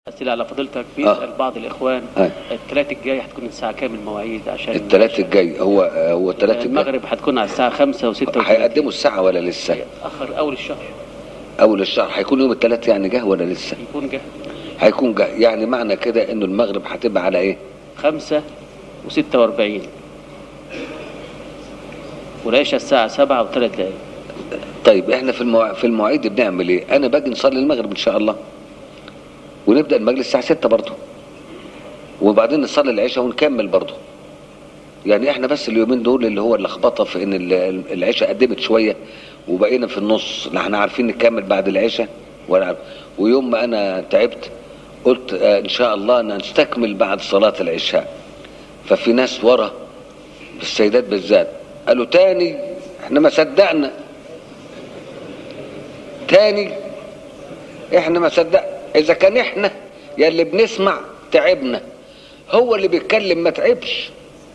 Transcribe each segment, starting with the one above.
أسئلة على فضيلتك بيسأل بعض الإخوان أي. الثلاث الجاي هتكون الساعة كام المواعيد عشان الثلاث الجاي هو هو الثلاث الجاي المغرب هتكون على الساعة 5 و6 هيقدموا الساعة ولا لسه؟ آخر أول الشهر أول الشهر هيكون يوم الثلاث يعني جه ولا لسه؟ يكون جه هيكون جه يعني معنى كده إنه المغرب هتبقى على إيه؟ 5 و46 والعشاء الساعة 7 و3 دقايق طيب احنا في المواع... في المواعيد بنعمل ايه؟ انا باجي نصلي المغرب ان شاء الله ونبدا المجلس الساعه 6 برضه وبعدين نصلي العشاء ونكمل برضه يعني احنا بس اليومين دول اللي هو اللخبطه في ان ال- العشاء قدمت شويه وبقينا في النص لا احنا عارفين نكمل بعد العشاء ولا عارف. ويوم ما انا تعبت قلت آه ان شاء الله نستكمل بعد صلاه العشاء ففي ناس ورا السيدات بالذات قالوا تاني احنا ما صدقنا تاني احنا ما صدق اذا كان احنا يا اللي بنسمع تعبنا هو اللي بيتكلم ما تعبش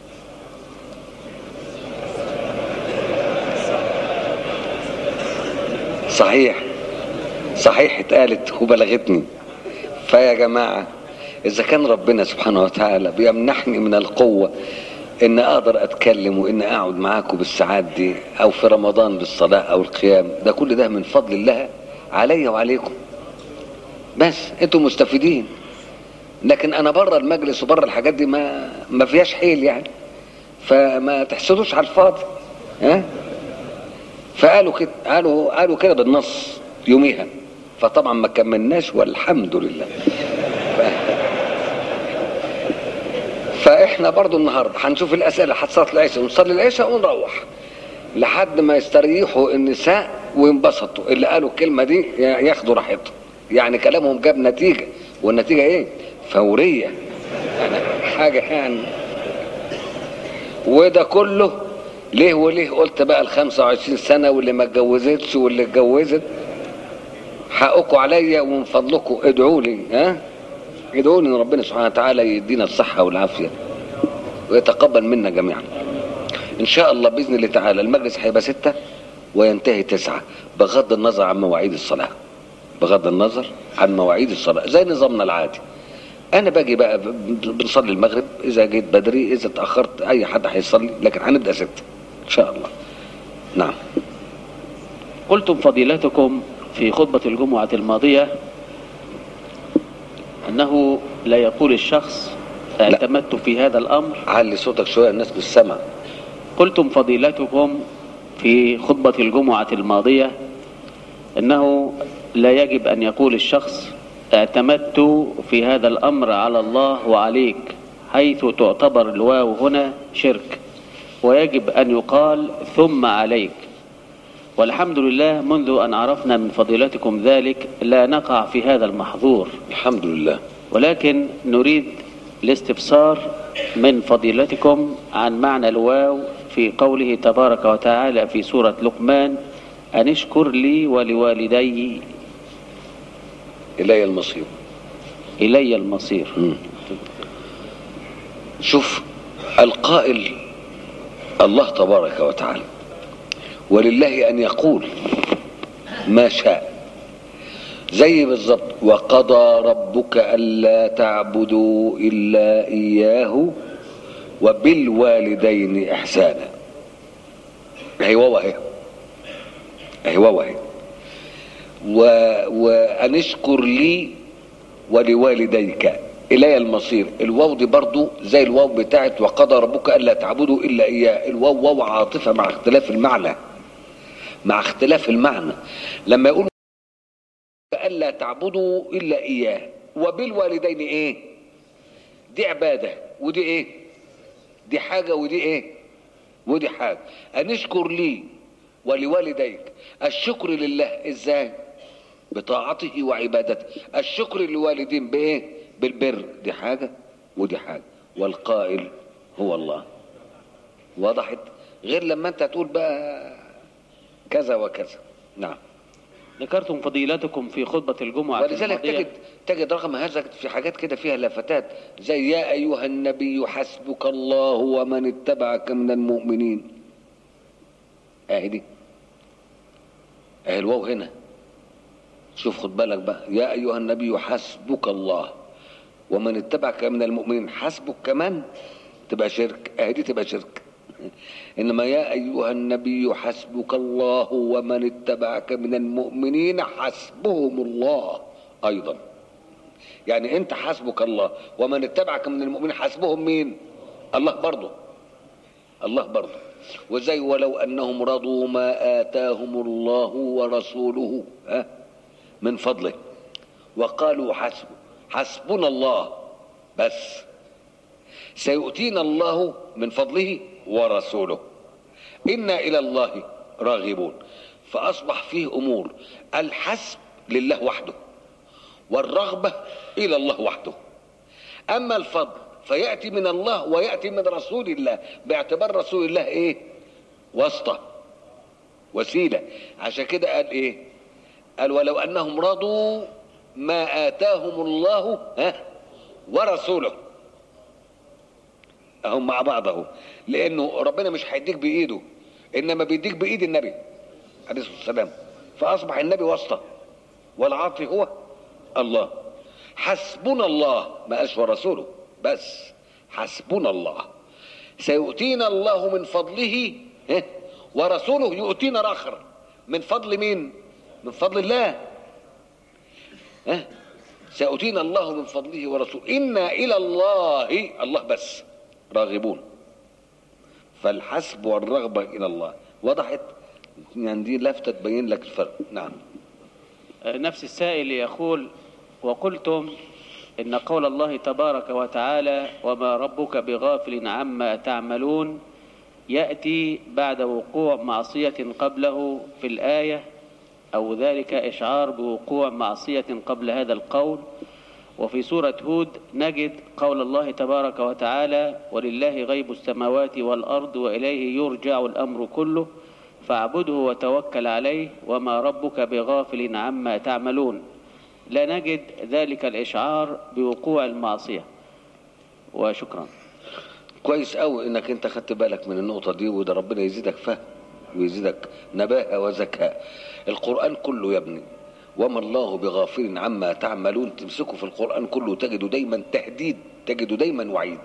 صحيح صحيح اتقالت وبلغتني فيا جماعة إذا كان ربنا سبحانه وتعالى بيمنحني من القوة إن أقدر أتكلم وإن أقعد معاكم بالساعات دي أو في رمضان بالصلاة أو القيام ده كل ده من فضل الله علي وعليكم بس أنتم مستفيدين لكن أنا بره المجلس وبره الحاجات دي ما ما فيهاش حيل يعني فما تحسدوش على الفاضي ها فقالوا كده قالوا قالوا كده بالنص يوميها فطبعا ما كملناش والحمد لله ف... فاحنا برضو النهارده هنشوف الاسئله هتصلي العشاء ونصلي العشاء ونروح لحد ما يستريحوا النساء وينبسطوا اللي قالوا الكلمه دي ياخدوا راحتهم يعني كلامهم جاب نتيجه والنتيجه ايه فوريه يعني حاجه يعني وده كله ليه وليه قلت بقى ال 25 سنه واللي ما اتجوزتش واللي اتجوزت حقكم عليا ومن فضلكم ادعوا لي ها ادعوا لي ان ربنا سبحانه وتعالى يدينا الصحه والعافيه ويتقبل منا جميعا ان شاء الله باذن الله تعالى المجلس هيبقى ستة وينتهي تسعة بغض النظر عن مواعيد الصلاه بغض النظر عن مواعيد الصلاه زي نظامنا العادي انا باجي بقى ب- بنصلي المغرب اذا جيت بدري اذا اتاخرت اي حد هيصلي لكن هنبدا ستة ان شاء الله نعم قلتم فضيلتكم في خطبة الجمعة الماضية أنه لا يقول الشخص اعتمدت في هذا الأمر علي صوتك شويه الناس مش سامعه قلتم فضيلتكم في خطبة الجمعة الماضية أنه لا يجب أن يقول الشخص اعتمدت في هذا الأمر على الله وعليك حيث تعتبر الواو هنا شرك ويجب أن يقال ثم عليك والحمد لله منذ أن عرفنا من فضيلتكم ذلك لا نقع في هذا المحظور الحمد لله ولكن نريد الاستفسار من فضيلتكم عن معنى الواو في قوله تبارك وتعالى في سورة لقمان أن اشكر لي ولوالدي الي المصير إلي المصير مم. شوف القائل الله تبارك وتعالى ولله ان يقول ما شاء زي بالظبط وقضى ربك الا تعبدوا الا اياه وبالوالدين احسانا اهي واو اهي اهي واو اهي و- وان اشكر لي ولوالديك الي المصير الواو دي برضو زي الواو بتاعت وقضى ربك الا تعبدوا الا اياه الواو واو عاطفه مع اختلاف المعنى مع اختلاف المعنى لما يقول الا تعبدوا الا اياه وبالوالدين ايه دي عباده ودي ايه دي حاجه ودي ايه ودي حاجه ان اشكر لي ولوالديك الشكر لله ازاي بطاعته وعبادته الشكر للوالدين بايه بالبر دي حاجه ودي حاجه والقائل هو الله وضحت غير لما انت تقول بقى كذا وكذا نعم ذكرتم فضيلتكم في خطبة الجمعة ولذلك الماضية تجد تجد رقم هذا في حاجات كده فيها لفتات زي يا ايها النبي حسبك الله ومن اتبعك من المؤمنين اهي دي اهي الواو هنا شوف خد بالك بقى يا ايها النبي حسبك الله ومن اتبعك من المؤمنين حسبك كمان تبقى شرك اهي دي تبقى شرك انما يا ايها النبي حسبك الله ومن اتبعك من المؤمنين حسبهم الله ايضا يعني انت حسبك الله ومن اتبعك من المؤمنين حسبهم مين الله برضه الله برضه وزي ولو انهم رضوا ما اتاهم الله ورسوله ها من فضله وقالوا حسب حسبنا الله بس سيؤتينا الله من فضله ورسوله انا الى الله راغبون فاصبح فيه امور الحسب لله وحده والرغبه الى الله وحده اما الفضل فياتي من الله وياتي من رسول الله باعتبار رسول الله ايه واسطه وسيله عشان كده قال ايه قال ولو انهم رضوا ما اتاهم الله ها ورسوله هم مع بعض اهو لانه ربنا مش هيديك بايده انما بيديك بايد النبي عليه الصلاه والسلام فاصبح النبي واسطه والعاطي هو الله حسبنا الله ما قالش ورسوله بس حسبنا الله سيؤتينا الله من فضله ها؟ ورسوله يؤتينا الاخر من فضل مين من فضل الله ها سيؤتينا الله من فضله ورسوله إنا إلى الله الله بس راغبون فالحسب والرغبة إلى الله وضحت يعني دي لفتة تبين لك الفرق نعم نفس السائل يقول وقلتم إن قول الله تبارك وتعالى وما ربك بغافل عما تعملون يأتي بعد وقوع معصية قبله في الآية أو ذلك إشعار بوقوع معصية قبل هذا القول وفي سورة هود نجد قول الله تبارك وتعالى ولله غيب السماوات والأرض وإليه يرجع الأمر كله فاعبده وتوكل عليه وما ربك بغافل عما تعملون لا نجد ذلك الإشعار بوقوع المعصية وشكرا كويس قوي انك انت خدت بالك من النقطة دي وده ربنا يزيدك فهم ويزيدك نباهة وذكاء القرآن كله يا ابني وما الله بغافل عما تعملون تمسكوا في القرآن كله تجدوا دايما تهديد تجدوا دايما وعيد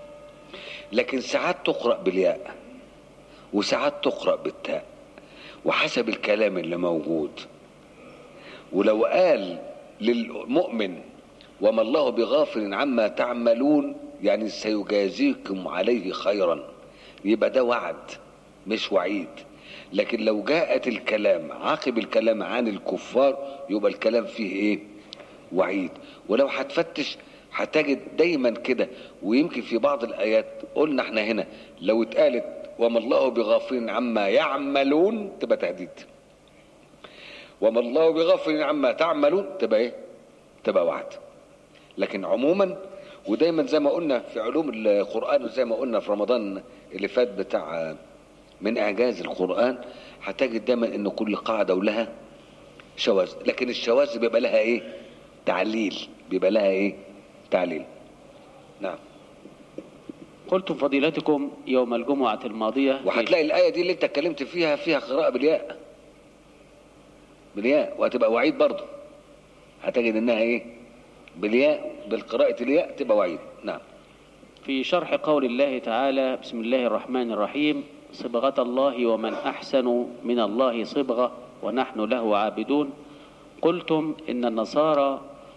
لكن ساعات تقرأ بالياء وساعات تقرأ بالتاء وحسب الكلام اللي موجود ولو قال للمؤمن وما الله بغافل عما تعملون يعني سيجازيكم عليه خيرا يبقى ده وعد مش وعيد لكن لو جاءت الكلام عاقب الكلام عن الكفار يبقى الكلام فيه ايه وعيد ولو هتفتش هتجد دايما كده ويمكن في بعض الايات قلنا احنا هنا لو اتقالت وما الله بغافل عما يعملون تبقى تهديد وما الله بغافل عما تعملون تبقى ايه تبقى وعد لكن عموما ودايما زي ما قلنا في علوم القرآن وزي ما قلنا في رمضان اللي فات بتاع من اعجاز القرآن هتجد دايما ان كل قاعدة ولها شواذ لكن الشواذ بيبقى لها ايه تعليل بيبقى لها ايه تعليل نعم قلتم فضيلتكم يوم الجمعة الماضية في- وهتلاقي الآية دي اللي انت اتكلمت فيها فيها قراءة بالياء بالياء وهتبقى وعيد برضه هتجد انها ايه بالياء بالقراءة الياء تبقى وعيد نعم في شرح قول الله تعالى بسم الله الرحمن الرحيم صبغة الله ومن أحسن من الله صبغة ونحن له عابدون قلتم إن النصارى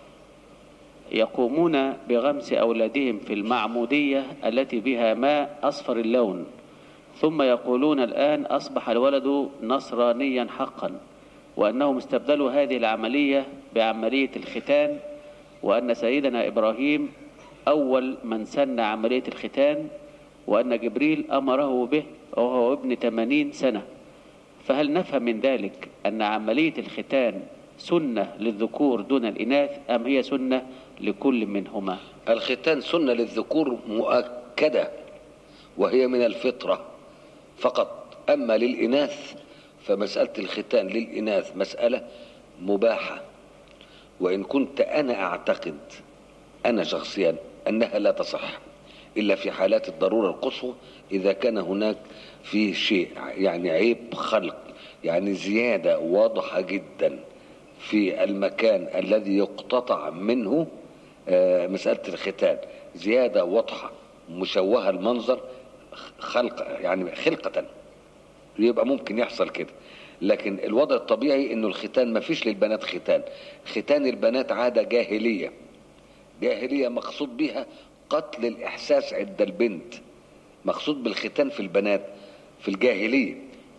يقومون بغمس أولادهم في المعمودية التي بها ماء أصفر اللون ثم يقولون الآن أصبح الولد نصرانيا حقا وأنهم استبدلوا هذه العملية بعملية الختان وأن سيدنا إبراهيم أول من سن عملية الختان وأن جبريل أمره به وهو ابن 80 سنة فهل نفهم من ذلك أن عملية الختان سنة للذكور دون الإناث أم هي سنة لكل منهما الختان سنة للذكور مؤكدة وهي من الفطرة فقط أما للإناث فمسألة الختان للإناث مسألة مباحة وإن كنت أنا أعتقد أنا شخصيا أنها لا تصح إلا في حالات الضرورة القصوى إذا كان هناك فيه شيء يعني عيب خلق يعني زيادة واضحة جدا في المكان الذي يقتطع منه آه، مسألة الختان زيادة واضحة مشوهة المنظر خلق يعني خلقة يبقى ممكن يحصل كده لكن الوضع الطبيعي انه الختان ما فيش للبنات ختان ختان البنات عادة جاهلية جاهلية مقصود بها قتل الاحساس عند البنت مقصود بالختان في البنات في الجاهلية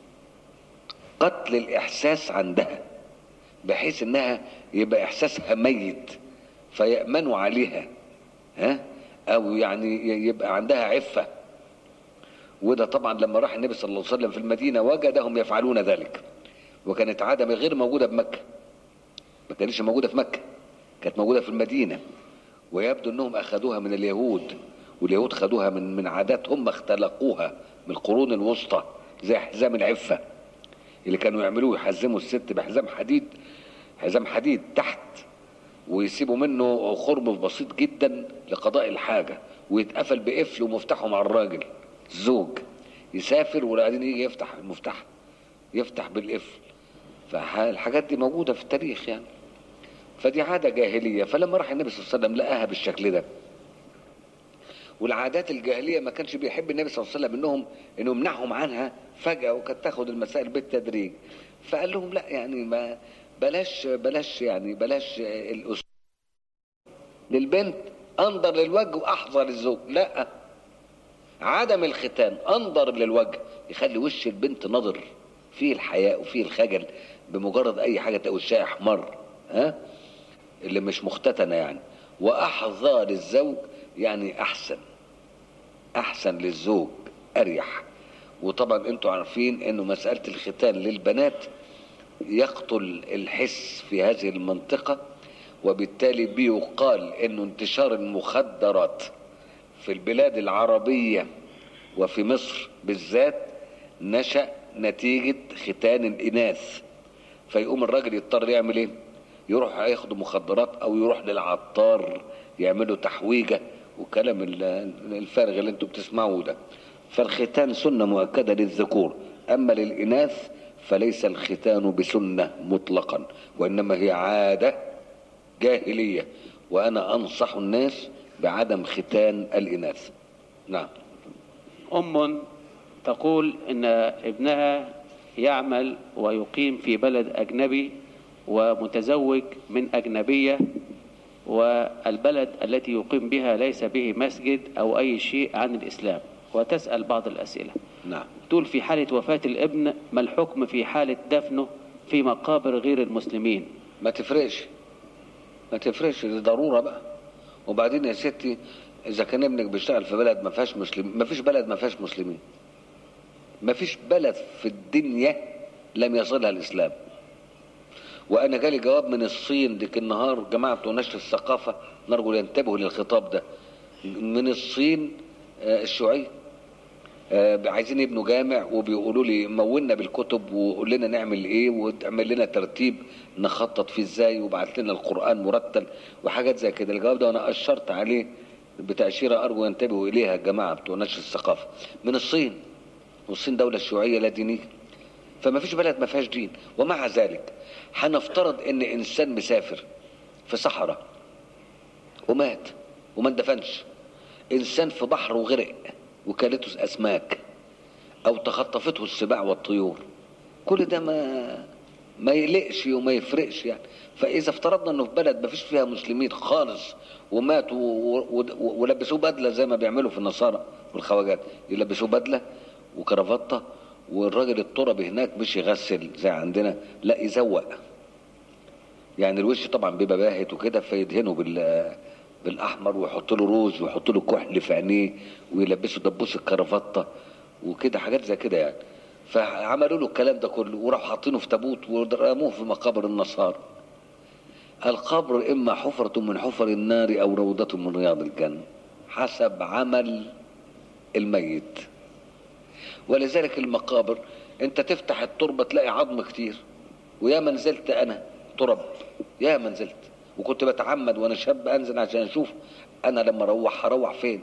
قتل الاحساس عندها بحيث انها يبقى احساسها ميت فيأمنوا عليها ها او يعني يبقى عندها عفة وده طبعا لما راح النبي صلى الله عليه وسلم في المدينة وجدهم يفعلون ذلك وكانت عادة غير موجودة بمكة ما كانتش موجودة في مكة كانت موجودة في المدينة ويبدو انهم اخذوها من اليهود واليهود خدوها من من عادات هم اختلقوها من القرون الوسطى زي حزام العفة اللي كانوا يعملوه يحزموا الست بحزام حديد حزام حديد تحت ويسيبوا منه خرم بسيط جدا لقضاء الحاجة ويتقفل بقفل ومفتاحه مع الراجل الزوج يسافر وبعدين يجي يفتح المفتاح يفتح بالقفل فالحاجات دي موجودة في التاريخ يعني فدي عادة جاهلية فلما راح النبي صلى الله عليه وسلم لقاها بالشكل ده والعادات الجاهلية ما كانش بيحب النبي صلى الله عليه وسلم انهم انه يمنعهم عنها فجأة وكانت تاخد المسائل بالتدريج فقال لهم لا يعني ما بلاش بلاش يعني بلاش الأسلوب للبنت انظر للوجه واحظى للزوج لا عدم الختان انظر للوجه يخلي وش البنت نظر فيه الحياء وفيه الخجل بمجرد اي حاجه تلاقي وشها احمر ها اللي مش مختتنه يعني واحظى للزوج يعني احسن احسن للزوج اريح وطبعا انتوا عارفين انه مساله الختان للبنات يقتل الحس في هذه المنطقه وبالتالي بيقال انه انتشار المخدرات في البلاد العربيه وفي مصر بالذات نشا نتيجه ختان الاناث فيقوم الراجل يضطر يعمل ايه يروح ياخد مخدرات او يروح للعطار يعملوا تحويجه وكلام الفارغ اللي انتوا بتسمعوه ده فالختان سنه مؤكده للذكور اما للاناث فليس الختان بسنه مطلقا وانما هي عاده جاهليه وانا انصح الناس بعدم ختان الاناث نعم أم تقول إن ابنها يعمل ويقيم في بلد أجنبي ومتزوج من أجنبية والبلد التي يقيم بها ليس به مسجد أو أي شيء عن الإسلام وتسأل بعض الأسئلة نعم تقول في حالة وفاة الابن ما الحكم في حالة دفنه في مقابر غير المسلمين ما تفرقش ما تفرقش دي ضروره بقى وبعدين يا ستي اذا كان ابنك بيشتغل في بلد ما فيهاش مسلمين ما فيش بلد ما فيهاش مسلمين ما فيش بلد في الدنيا لم يصلها الاسلام وانا جالي جواب من الصين ديك النهار جماعه نشر الثقافه نرجو ينتبهوا للخطاب ده من الصين آه، الشيوعيه آه، عايزين يبنوا جامع وبيقولوا لي مولنا بالكتب وقول لنا نعمل ايه وتعمل لنا ترتيب نخطط فيه ازاي وبعت لنا القران مرتل وحاجات زي كده الجواب ده انا اشرت عليه بتاشيره ارجو ينتبهوا اليها الجماعه بتوع نشر الثقافه من الصين والصين دوله شيوعيه لا دينيه فما فيش بلد ما فيهاش دين ومع ذلك هنفترض ان انسان مسافر في صحراء ومات وما اندفنش انسان في بحر وغرق وكلته اسماك او تخطفته السباع والطيور كل ده ما ما يقلقش وما يفرقش يعني فاذا افترضنا انه في بلد ما فيش فيها مسلمين خالص وماتوا و- و- ولبسوه بدله زي ما بيعملوا في النصارى والخواجات يلبسوه بدله وكرافته والراجل التربي هناك مش يغسل زي عندنا لا يزوق يعني الوش طبعا بيبقى باهت وكده فيدهنه بال بالاحمر ويحط له روج ويحط له كحل في عينيه ويلبسه دبوس الكرافته وكده حاجات زي كده يعني فعملوا له الكلام ده كله وراحوا حاطينه في تابوت ورموه في مقابر النصارى القبر اما حفرة من حفر النار او روضة من رياض الجنة حسب عمل الميت ولذلك المقابر انت تفتح التربة تلاقي عظم كتير ويا ما نزلت انا ترب يا ما نزلت وكنت بتعمد وانا شاب انزل عشان اشوف انا لما اروح هروح فين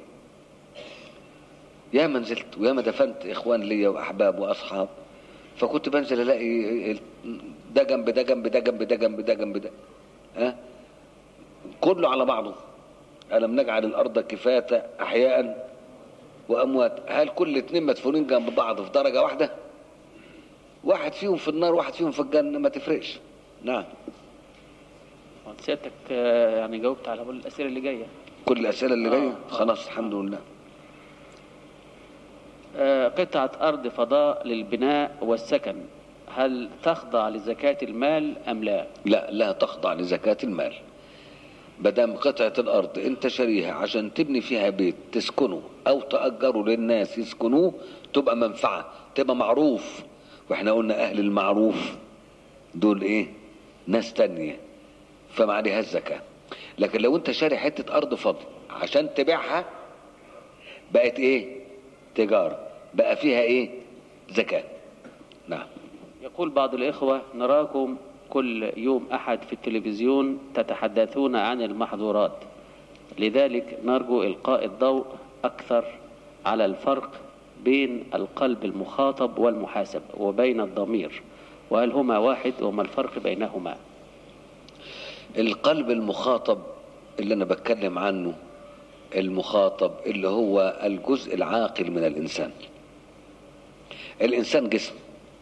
يا ما نزلت ويا ما دفنت اخوان ليا واحباب واصحاب فكنت بنزل الاقي ده جنب ده جنب ده جنب ده جنب ده جنب ده ها كله على بعضه ألم نجعل الأرض كفاة أحياء وأموات هل كل اتنين مدفونين جنب بعض في درجة واحدة واحد فيهم في النار واحد فيهم في الجنة ما تفرقش نعم وانت سيادتك آه، يعني جاوبت على كل الاسئله اللي جايه كل الأسئلة اللي آه. جاية خلاص الحمد لله آه، قطعه ارض فضاء للبناء والسكن هل تخضع لزكاه المال ام لا لا لا تخضع لزكاة المال مادام قطعة الأرض أنت شاريها عشان تبني فيها بيت تسكنه أو تأجره للناس يسكنوه تبقى منفعة تبقى معروف وإحنا قلنا أهل المعروف دول إيه ناس تانية فما عليها الزكاة لكن لو أنت شاري حتة أرض فاضية عشان تبيعها بقت إيه تجارة بقى فيها إيه زكاة نعم يقول بعض الإخوة نراكم كل يوم أحد في التلفزيون تتحدثون عن المحظورات لذلك نرجو إلقاء الضوء أكثر على الفرق بين القلب المخاطب والمحاسب وبين الضمير وهل هما واحد وما الفرق بينهما القلب المخاطب اللي انا بتكلم عنه المخاطب اللي هو الجزء العاقل من الانسان الانسان جسم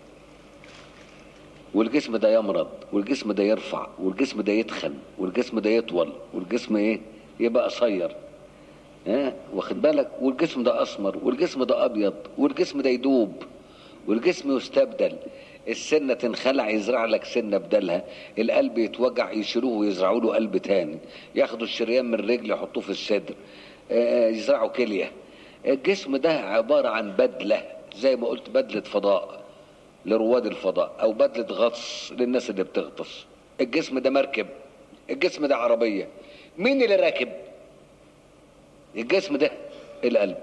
والجسم ده يمرض والجسم ده يرفع والجسم ده يتخن والجسم ده يطول والجسم ايه يبقى قصير ها واخد بالك والجسم ده اسمر والجسم ده ابيض والجسم ده يدوب والجسم يستبدل السنة تنخلع يزرع لك سنة بدلها القلب يتوجع يشيلوه ويزرعوا له قلب تاني ياخدوا الشريان من الرجل يحطوه في الصدر آه، يزرعوا كلية الجسم ده عبارة عن بدلة زي ما قلت بدلة فضاء لرواد الفضاء او بدلة غطس للناس اللي بتغطس الجسم ده مركب الجسم ده عربية مين اللي راكب الجسم ده القلب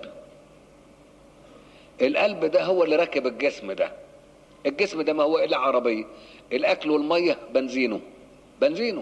القلب ده هو اللي راكب الجسم ده الجسم ده ما هو الا عربيه الاكل والميه بنزينه بنزينه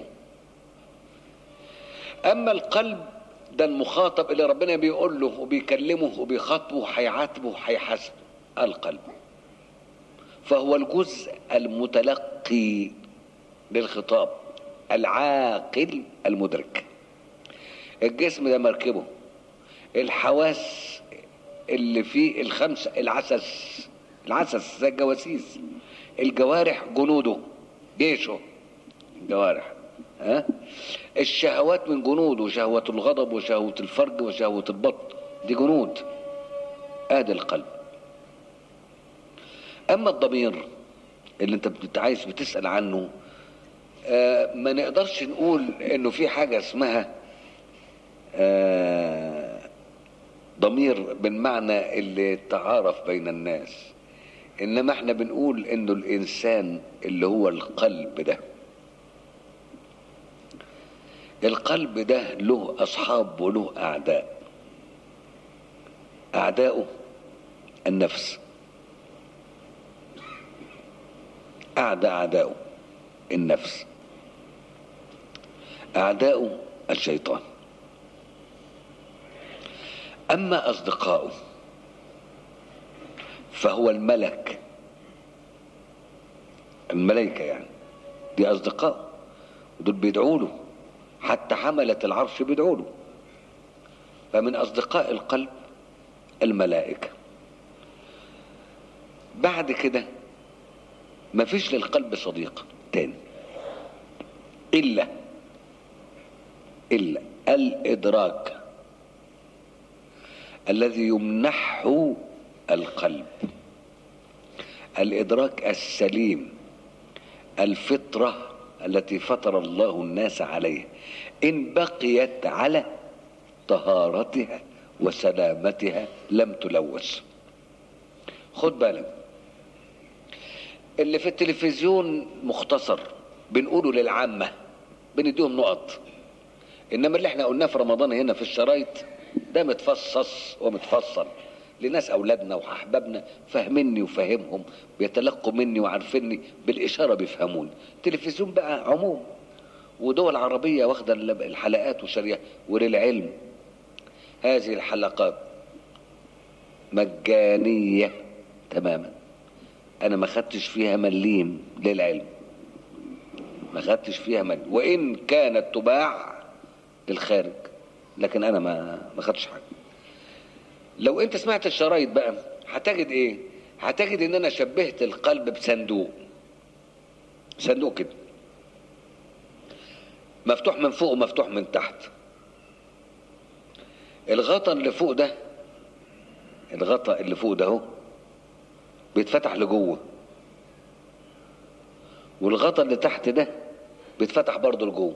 اما القلب ده المخاطب اللي ربنا بيقول له وبيكلمه وبيخاطبه وهيعاتبه وهيحاسبه القلب فهو الجزء المتلقي للخطاب العاقل المدرك الجسم ده مركبه الحواس اللي فيه الخمسة العسس العسس زي الجواسيس الجوارح جنوده جيشه الجوارح ها الشهوات من جنوده شهوة الغضب وشهوة الفرج وشهوة البطن دي جنود ادي القلب اما الضمير اللي انت بت- عايز بتسأل عنه آه ما نقدرش نقول انه في حاجة اسمها آه ضمير بالمعنى اللي تعارف بين الناس انما احنا بنقول انه الانسان اللي هو القلب ده القلب ده له اصحاب وله اعداء اعداؤه النفس اعدى اعداؤه النفس اعداؤه الشيطان اما اصدقاؤه فهو الملك الملائكه يعني دي اصدقاء دول بيدعوا له حتى حملة العرش بيدعوا له فمن اصدقاء القلب الملائكه بعد كده مفيش للقلب صديق تاني الا الا الادراك الذي يمنحه القلب الادراك السليم الفطره التي فطر الله الناس عليها ان بقيت على طهارتها وسلامتها لم تلوث خد بالك اللي في التلفزيون مختصر بنقوله للعامه بنديهم نقط انما اللي احنا قلناه في رمضان هنا في الشرايط ده متفصص ومتفصل لناس اولادنا واحبابنا فاهميني وفاهمهم بيتلقوا مني وعارفيني بالاشاره بيفهموني التلفزيون بقى عموم ودول عربيه واخده الحلقات وشاريه وللعلم هذه الحلقات مجانيه تماما انا ما خدتش فيها مليم للعلم ما خدتش فيها مليم وان كانت تباع للخارج لكن انا ما ما خدتش حاجه لو انت سمعت الشرايط بقى هتجد ايه هتجد ان انا شبهت القلب بصندوق صندوق كده مفتوح من فوق ومفتوح من تحت الغطا اللي فوق ده الغطا اللي فوق ده اهو بيتفتح لجوه والغطا اللي تحت ده بيتفتح برضه لجوه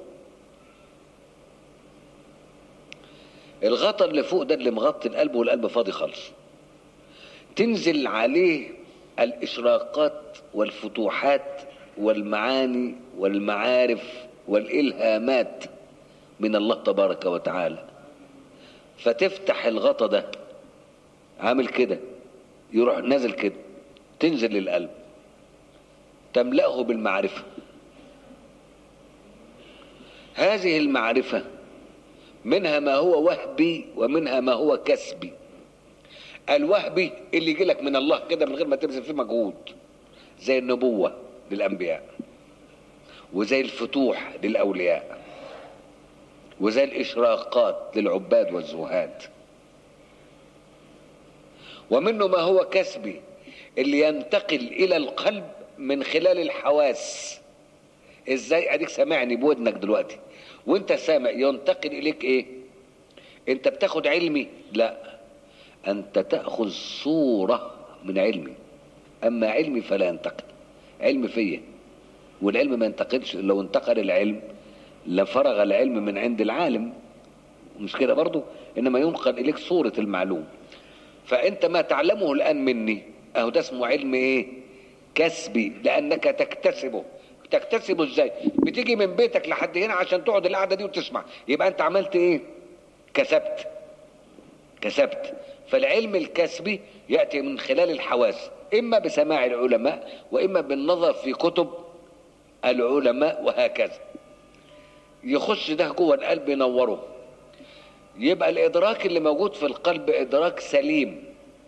الغطا اللي فوق ده اللي مغطي القلب والقلب فاضي خالص تنزل عليه الاشراقات والفتوحات والمعاني والمعارف والالهامات من الله تبارك وتعالى فتفتح الغطا ده عامل كده يروح نازل كده تنزل للقلب تملأه بالمعرفة هذه المعرفة منها ما هو وهبي ومنها ما هو كسبي الوهبي اللي يجي لك من الله كده من غير ما تبذل فيه مجهود زي النبوة للأنبياء وزي الفتوح للأولياء وزي الإشراقات للعباد والزهاد ومنه ما هو كسبي اللي ينتقل إلى القلب من خلال الحواس ازاي اديك سامعني بودنك دلوقتي وانت سامع ينتقل اليك ايه انت بتاخد علمي لا انت تاخذ صوره من علمي اما علمي فلا ينتقل علم فيا والعلم ما ينتقلش لو انتقل العلم لفرغ العلم من عند العالم مش كده برضو انما ينقل اليك صوره المعلوم فانت ما تعلمه الان مني اهو ده اسمه علم ايه كسبي لانك تكتسبه تكتسبه ازاي بتيجي من بيتك لحد هنا عشان تقعد القعده دي وتسمع يبقى انت عملت ايه كسبت كسبت فالعلم الكسبي ياتي من خلال الحواس اما بسماع العلماء واما بالنظر في كتب العلماء وهكذا يخش ده جوه القلب ينوره يبقى الادراك اللي موجود في القلب ادراك سليم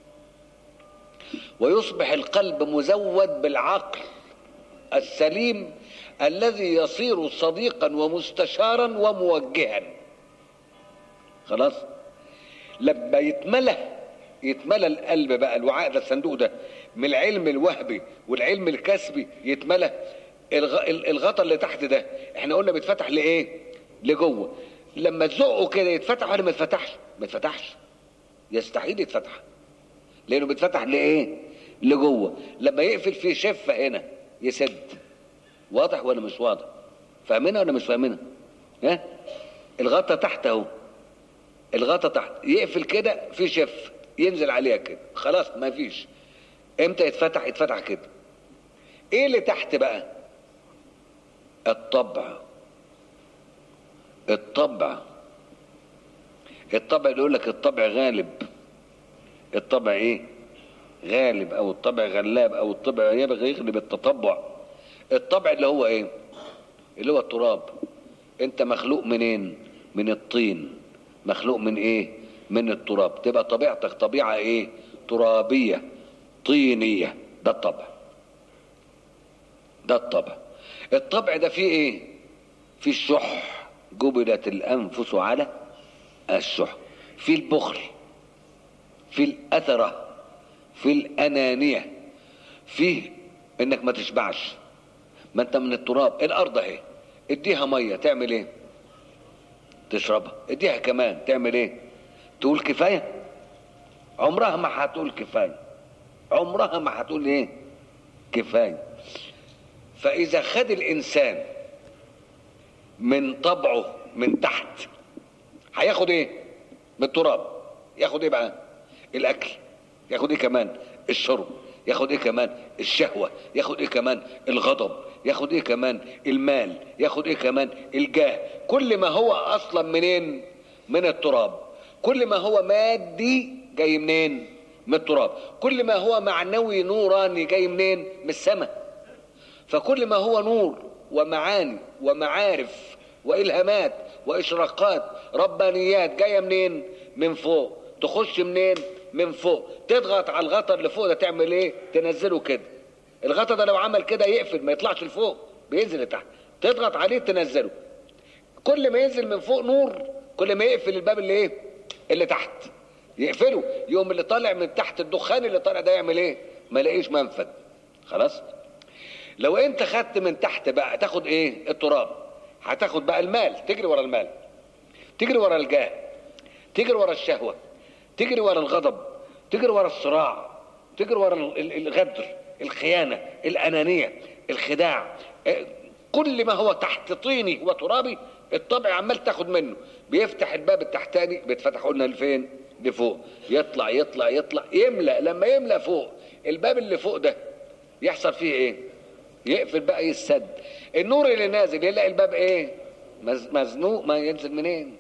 ويصبح القلب مزود بالعقل السليم الذي يصير صديقا ومستشارا وموجها خلاص لما يتملى يتملى القلب بقى الوعاء ده الصندوق ده من العلم الوهبي والعلم الكسبي يتملى الغ... الغطا اللي تحت ده احنا قلنا بيتفتح لايه لجوه لما تزقه كده يتفتح ولا ما يتفتحش ما يتفتحش يستحيل يتفتح لانه بيتفتح لايه لجوه لما يقفل في شفه هنا يسد واضح ولا مش واضح فاهمينها ولا مش فاهمينها ها الغطا تحت اهو الغطا تحت يقفل كده في شف ينزل عليها كده خلاص ما فيش امتى يتفتح يتفتح كده ايه اللي تحت بقى الطبع الطبع الطبع اللي يقول لك الطبع غالب الطبع ايه غالب او الطبع غلاب او الطبع يبغى يغلب التطبع الطبع اللي هو ايه اللي هو التراب انت مخلوق منين من الطين مخلوق من ايه من التراب تبقى طبيعتك طبيعة ايه ترابية طينية ده الطبع ده الطبع الطبع ده فيه ايه في الشح جبلت الانفس على الشح في البخل في الاثره في الانانيه فيه انك ما تشبعش ما انت من التراب الارض اهي اديها ميه تعمل ايه تشربها اديها كمان تعمل ايه تقول كفايه عمرها ما هتقول كفايه عمرها ما هتقول ايه كفايه فاذا خد الانسان من طبعه من تحت هياخد ايه من التراب ياخد ايه بقى الاكل ياخد ايه كمان الشرب ياخد ايه كمان الشهوة ياخد ايه كمان الغضب ياخد ايه كمان المال ياخد ايه كمان الجاه كل ما هو اصلا منين من التراب كل ما هو مادي جاي منين من التراب كل ما هو معنوي نوراني جاي منين من السماء فكل ما هو نور ومعاني ومعارف والهامات واشراقات ربانيات جايه منين من فوق تخش منين من فوق تضغط على الغطا اللي فوق ده تعمل ايه تنزله كده الغطا ده لو عمل كده يقفل ما يطلعش لفوق بينزل لتحت تضغط عليه تنزله كل ما ينزل من فوق نور كل ما يقفل الباب اللي ايه اللي تحت يقفله يوم اللي طالع من تحت الدخان اللي طالع ده يعمل ايه ما يلاقيش منفذ خلاص لو انت خدت من تحت بقى تاخد ايه التراب هتاخد بقى المال تجري ورا المال تجري ورا الجاه تجري ورا الشهوة تجري ورا الغضب تجري ورا الصراع تجري ورا ال- ال- الغدر الخيانة الأنانية الخداع اه، كل ما هو تحت طيني وترابي الطبع عمال تاخد منه بيفتح الباب التحتاني بيتفتح قلنا لفين لفوق يطلع يطلع يطلع يملأ لما يملأ فوق الباب اللي فوق ده يحصل فيه ايه يقفل بقى يسد النور اللي نازل يلاقي الباب ايه مز- مزنوق ما ينزل منين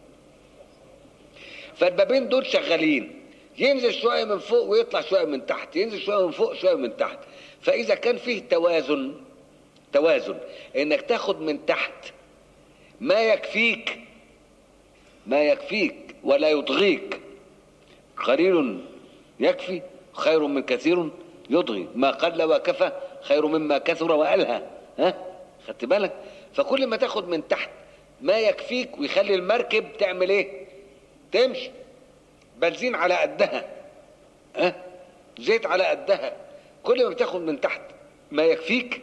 فالبابين دول شغالين ينزل شويه من فوق ويطلع شويه من تحت ينزل شويه من فوق شويه من تحت فاذا كان فيه توازن توازن انك تاخد من تحت ما يكفيك ما يكفيك ولا يطغيك قليل يكفي خير من كثير يطغي ما قل وكفى خير مما كثر والهى ها خدت بالك فكل ما تاخد من تحت ما يكفيك ويخلي المركب تعمل ايه تمشي بنزين على قدها ها زيت على قدها كل ما بتاخد من تحت ما يكفيك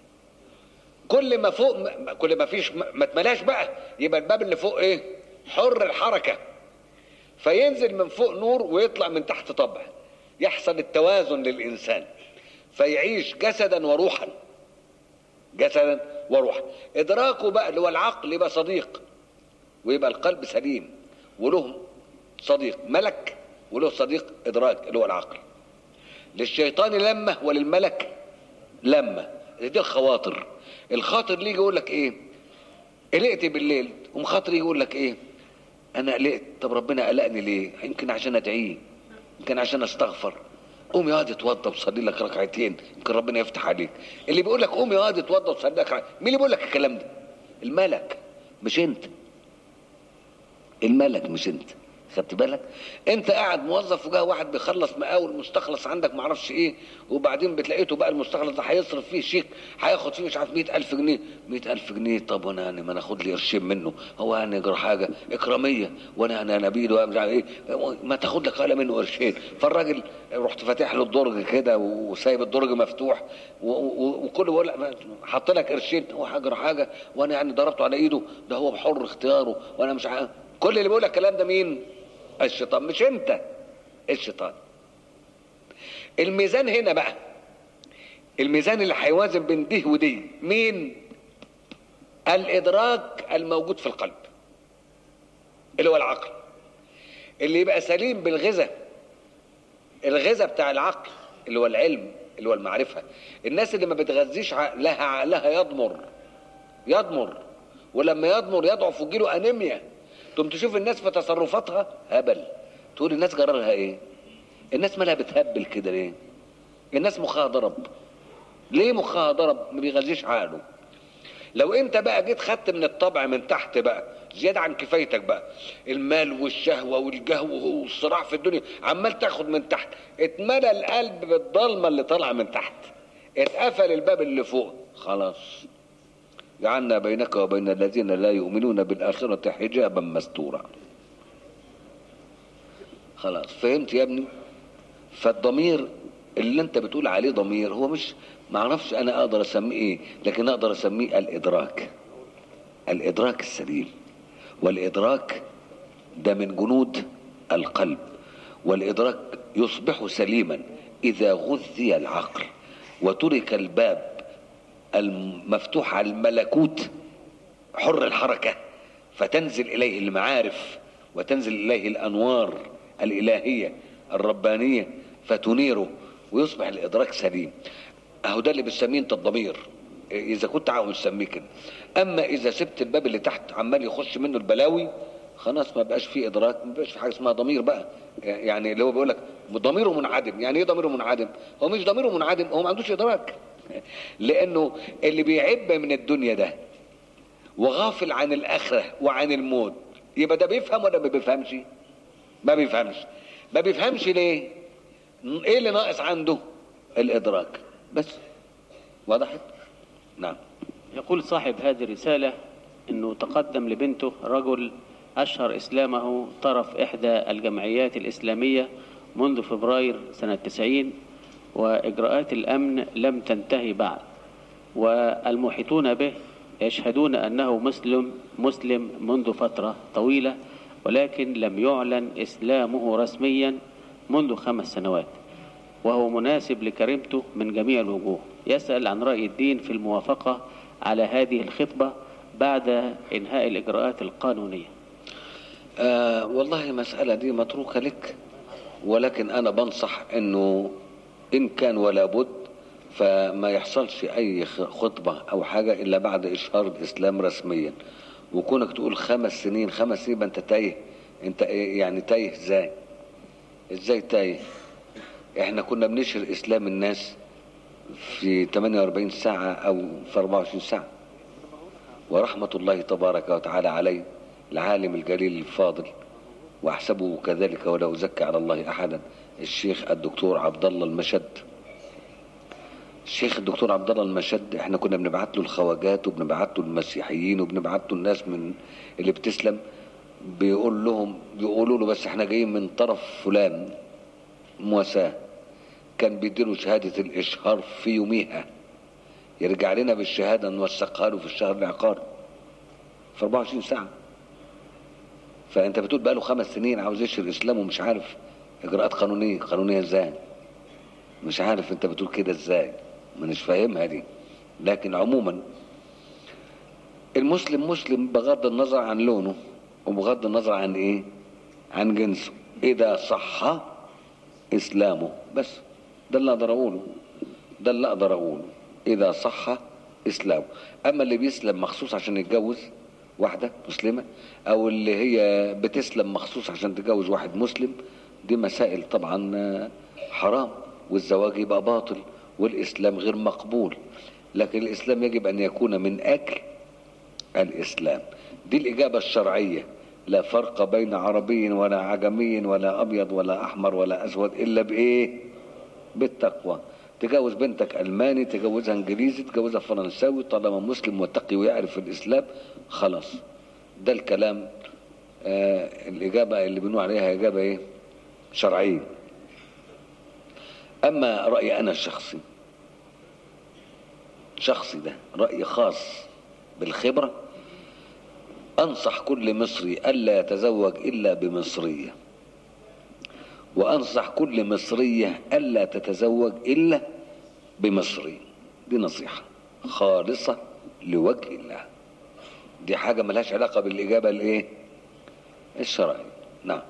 كل ما فوق ما كل ما فيش ما ما اتملاش بقى يبقى الباب اللي فوق ايه حر الحركه فينزل من فوق نور ويطلع من تحت طبع يحصل التوازن للإنسان فيعيش جسدا وروحا جسدا وروحا إدراكه بقى اللي هو العقل يبقى صديق ويبقى القلب سليم وله صديق ملك وله صديق إدراك اللي هو العقل للشيطان لمة وللملك لمة دي الخواطر الخاطر اللي يجي يقول لك ايه قلقت بالليل قوم خاطر يجي يقول لك ايه انا قلقت طب ربنا قلقني ليه يمكن عشان ادعيه يمكن عشان استغفر قوم يا واد اتوضى وصلي لك ركعتين يمكن ربنا يفتح عليك اللي بيقول لك قوم يا واد اتوضى وصلي لك ركعتين مين اللي بيقول لك الكلام ده الملك مش انت الملك مش انت خدت بالك انت قاعد موظف وجاه واحد بيخلص مقاول مستخلص عندك معرفش ايه وبعدين بتلاقيته بقى المستخلص ده هيصرف فيه شيك هياخد فيه مش عارف 100000 جنيه 100000 جنيه طب وانا يعني ما ناخد لي قرشين منه هو يعني يجرى حاجه اكراميه وانا انا نبيل وانا مش عارف ايه ما تاخد لك ولا منه قرشين فالراجل رحت فاتح له الدرج كده وسايب الدرج مفتوح و- و- وكل بيقول لك حط لك قرشين هو هجرى حاجه وانا يعني ضربته على ايده ده هو بحر اختياره وانا مش عارف كل اللي بيقول لك الكلام ده مين؟ الشيطان مش انت الشيطان الميزان هنا بقى الميزان اللي هيوازن بين دي ودي مين الادراك الموجود في القلب اللي هو العقل اللي يبقى سليم بالغذاء الغذاء بتاع العقل اللي هو العلم اللي هو المعرفة الناس اللي ما بتغذيش عقلها عقلها يضمر يضمر ولما يضمر يضعف ويجيله انيميا تقوم تشوف الناس في تصرفاتها هبل تقول الناس جرالها ايه الناس مالها بتهبل كده ليه الناس مخها ضرب ليه مخها ضرب ما بيغذيش عقله لو انت بقى جيت خدت من الطبع من تحت بقى زيادة عن كفايتك بقى المال والشهوة والجهو والصراع في الدنيا عمال تاخد من تحت اتملى القلب بالضلمة اللي طالعة من تحت اتقفل الباب اللي فوق خلاص جعلنا بينك وبين الذين لا يؤمنون بالآخرة حجابا مستورا خلاص فهمت يا ابني فالضمير اللي انت بتقول عليه ضمير هو مش ما اعرفش انا اقدر اسميه ايه لكن اقدر اسميه الادراك الادراك السليم والادراك ده من جنود القلب والادراك يصبح سليما اذا غذي العقل وترك الباب المفتوح على الملكوت حر الحركة فتنزل إليه المعارف وتنزل إليه الأنوار الإلهية الربانية فتنيره ويصبح الإدراك سليم أهو ده اللي بتسميه أنت الضمير إذا كنت عاوز تسميه كده أما إذا سبت الباب اللي تحت عمال يخش منه البلاوي خلاص ما بقاش فيه إدراك ما بقاش في حاجة اسمها ضمير بقى يعني اللي هو بيقول لك ضميره منعدم يعني إيه ضميره منعدم هو مش ضميره منعدم هو ما عندوش إدراك لأنه اللي بيعب من الدنيا ده وغافل عن الآخرة وعن الموت يبقى ده بيفهم ولا ما بيفهمش ما بيفهمش ما بيفهمش ليه ايه اللي ناقص عنده الادراك بس وضحت نعم يقول صاحب هذه الرسالة انه تقدم لبنته رجل أشهر إسلامه طرف إحدى الجمعيات الإسلامية منذ فبراير سنة 90 وإجراءات الأمن لم تنتهي بعد والمحيطون به يشهدون أنه مسلم مسلم منذ فترة طويلة ولكن لم يعلن إسلامه رسميا منذ خمس سنوات وهو مناسب لكريمته من جميع الوجوه يسأل عن رأي الدين في الموافقة على هذه الخطبة بعد إنهاء الإجراءات القانونية آه والله المسألة دي متروكة لك ولكن أنا بنصح إنه إن كان ولا بد فما يحصلش أي خطبة أو حاجة إلا بعد إشهار الإسلام رسميا وكونك تقول خمس سنين خمس سنين أنت تايه أنت يعني تايه إزاي إزاي تايه إحنا كنا بنشهر إسلام الناس في 48 ساعة أو في 24 ساعة ورحمة الله تبارك وتعالى عليه العالم الجليل الفاضل واحسبه كذلك ولا ازكي على الله احدا الشيخ الدكتور عبد الله المشد الشيخ الدكتور عبد الله المشد احنا كنا بنبعت له الخواجات وبنبعت له المسيحيين وبنبعت له الناس من اللي بتسلم بيقول لهم بيقولوا له بس احنا جايين من طرف فلان مواساة كان بيديله شهادة الإشهار في يوميها يرجع لنا بالشهادة نوثقها له في الشهر العقاري في 24 ساعة فانت بتقول بقاله خمس سنين عاوز يشهر الاسلام ومش عارف اجراءات قانونيه قانونيه ازاي مش عارف انت بتقول كده ازاي مش فاهمها دي لكن عموما المسلم مسلم بغض النظر عن لونه وبغض النظر عن ايه عن جنسه اذا صح اسلامه بس ده اللي اقدر اقوله ده اللي اقدر اقوله اذا صح اسلامه اما اللي بيسلم مخصوص عشان يتجوز واحدة مسلمة أو اللي هي بتسلم مخصوص عشان تتجوز واحد مسلم دي مسائل طبعا حرام والزواج يبقى باطل والإسلام غير مقبول لكن الإسلام يجب أن يكون من أجل الإسلام دي الإجابة الشرعية لا فرق بين عربي ولا عجمي ولا أبيض ولا أحمر ولا أسود إلا بإيه بالتقوى تجوز بنتك ألماني تجوزها إنجليزي تجوزها فرنساوي طالما مسلم وتقي ويعرف الإسلام خلاص ده الكلام آه الإجابة اللي بنقول عليها إجابة إيه شرعية أما رأيي أنا الشخصي شخصي ده رأي خاص بالخبرة أنصح كل مصري ألا يتزوج إلا بمصرية وأنصح كل مصرية ألا تتزوج إلا بمصري دي نصيحة خالصة لوجه الله دي حاجة ملهاش علاقة بالإجابة الإيه الشرعية نعم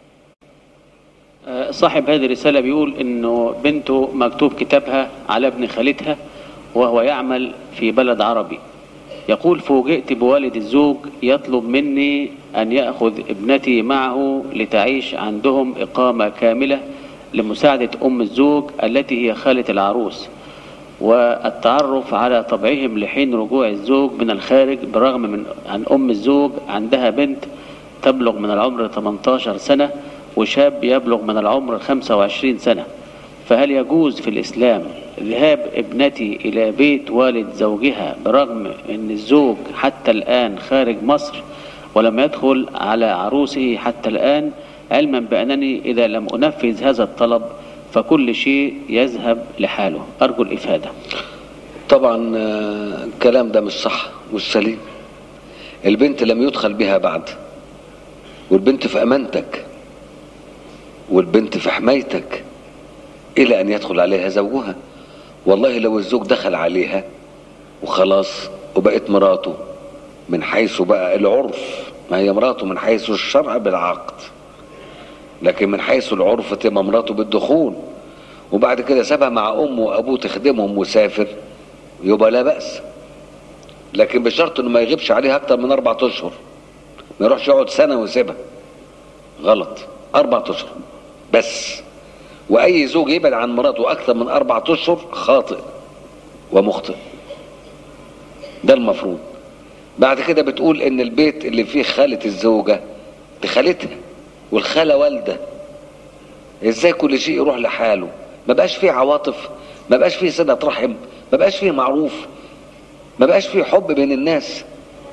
صاحب هذه الرسالة بيقول إنه بنته مكتوب كتابها على ابن خالتها وهو يعمل في بلد عربي يقول فوجئت بوالد الزوج يطلب مني أن يأخذ ابنتي معه لتعيش عندهم إقامة كاملة لمساعدة أم الزوج التي هي خالة العروس والتعرف على طبعهم لحين رجوع الزوج من الخارج برغم من أن أم الزوج عندها بنت تبلغ من العمر 18 سنة وشاب يبلغ من العمر 25 سنة فهل يجوز في الإسلام ذهاب ابنتي إلى بيت والد زوجها برغم أن الزوج حتى الآن خارج مصر ولم يدخل على عروسه حتى الآن علما بأنني إذا لم أنفذ هذا الطلب فكل شيء يذهب لحاله أرجو الإفادة طبعا الكلام ده مش صح مش سليم البنت لم يدخل بها بعد والبنت في أمانتك والبنت في حمايتك إلى أن يدخل عليها زوجها والله لو الزوج دخل عليها وخلاص وبقت مراته من حيث بقى العرف ما هي مراته من حيث الشرع بالعقد لكن من حيث العرف تبقى مراته بالدخول وبعد كده سابها مع امه وابوه تخدمهم وسافر يبقى لا باس لكن بشرط انه ما يغيبش عليها اكتر من اربع اشهر ما يروحش يقعد سنه ويسيبها غلط اربع اشهر بس واي زوج يبعد عن مراته اكثر من اربعة اشهر خاطئ ومخطئ ده المفروض بعد كده بتقول ان البيت اللي فيه خالة الزوجة دي خالتها والخالة والدة ازاي كل شيء يروح لحاله ما بقاش فيه عواطف ما بقاش فيه صلة رحم ما بقاش فيه معروف ما بقاش فيه حب بين الناس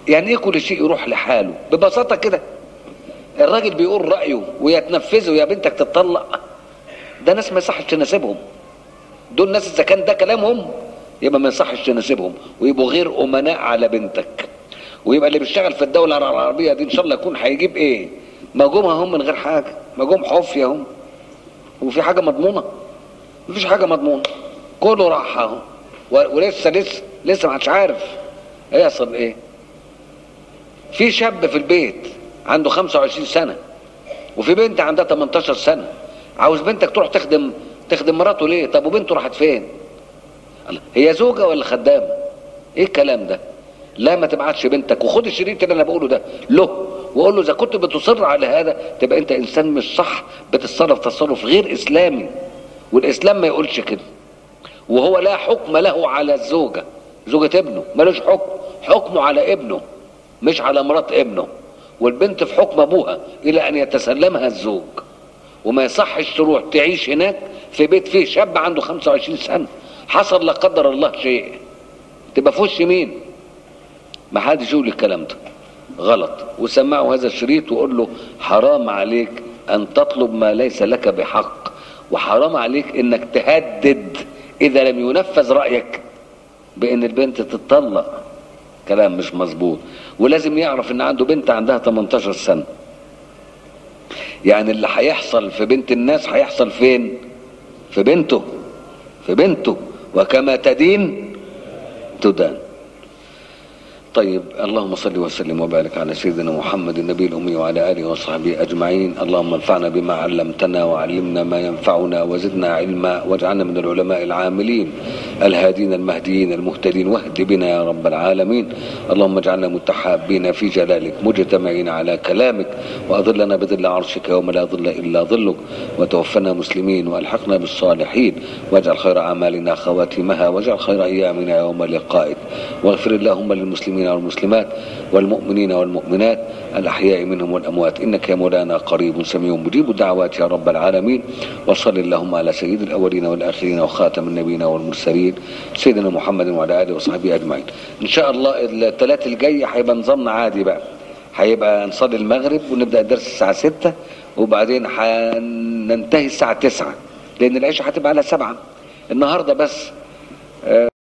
يعني ايه كل شيء يروح لحاله ببساطة كده الراجل بيقول رأيه ويتنفذه يا بنتك تتطلق ده ناس ما يصحش تناسبهم دول ناس اذا كان ده كلامهم يبقى ما يصحش تناسبهم ويبقوا غير امناء على بنتك ويبقى اللي بيشتغل في الدولة العربية دي ان شاء الله يكون هيجيب ايه ما جم هم من غير حاجة ما جم حفية هم وفي حاجة مضمونة مفيش حاجة مضمونة كله راح اهو و- ولسه لسه لسه ما حدش عارف هيحصل ايه في شاب في البيت عنده 25 سنة وفي بنت عندها 18 سنة عاوز بنتك تروح تخدم تخدم مراته ليه طب وبنته راحت فين الله، هي زوجة ولا خدامة ايه الكلام ده لا ما تبعتش بنتك وخد الشريط اللي انا بقوله ده له وقول له اذا كنت بتصر على هذا تبقى انت انسان مش صح بتتصرف تصرف غير اسلامي والاسلام ما يقولش كده وهو لا حكم له على الزوجة زوجة ابنه ملوش حكم حكمه على ابنه مش على مرات ابنه والبنت في حكم ابوها الى ان يتسلمها الزوج وما يصحش تروح تعيش هناك في بيت فيه شاب عنده 25 سنة حصل لا قدر الله شيء تبقى في وش مين ما حدش يقول الكلام ده غلط وسمعوا هذا الشريط وقول له حرام عليك ان تطلب ما ليس لك بحق وحرام عليك انك تهدد اذا لم ينفذ رايك بان البنت تتطلق كلام مش مظبوط ولازم يعرف ان عنده بنت عندها 18 سنه يعني اللي هيحصل في بنت الناس هيحصل فين في بنته في بنته وكما تدين تدان طيب اللهم صل وسلم وبارك على سيدنا محمد النبي الأمي وعلى آله وصحبه أجمعين اللهم انفعنا بما علمتنا وعلمنا ما ينفعنا وزدنا علما واجعلنا من العلماء العاملين الهادين المهديين المهتدين واهد بنا يا رب العالمين اللهم اجعلنا متحابين في جلالك مجتمعين على كلامك وأظلنا بظل عرشك يوم لا ظل إلا ظلك وتوفنا مسلمين وألحقنا بالصالحين واجعل خير أعمالنا خواتمها واجعل خير أيامنا يوم لقائك واغفر اللهم للمسلمين والمسلمات والمؤمنين والمؤمنات الأحياء منهم والأموات إنك يا مولانا قريب سميع مجيب الدعوات يا رب العالمين وصل اللهم على سيد الأولين والآخرين وخاتم النبيين والمرسلين سيدنا محمد وعلى آله وصحبه أجمعين إن شاء الله الثلاث الجاي هيبقى نظامنا عادي بقى هيبقى نصلي المغرب ونبدأ الدرس الساعة 6 وبعدين هننتهي الساعة 9 لأن العشاء هتبقى على 7 النهاردة بس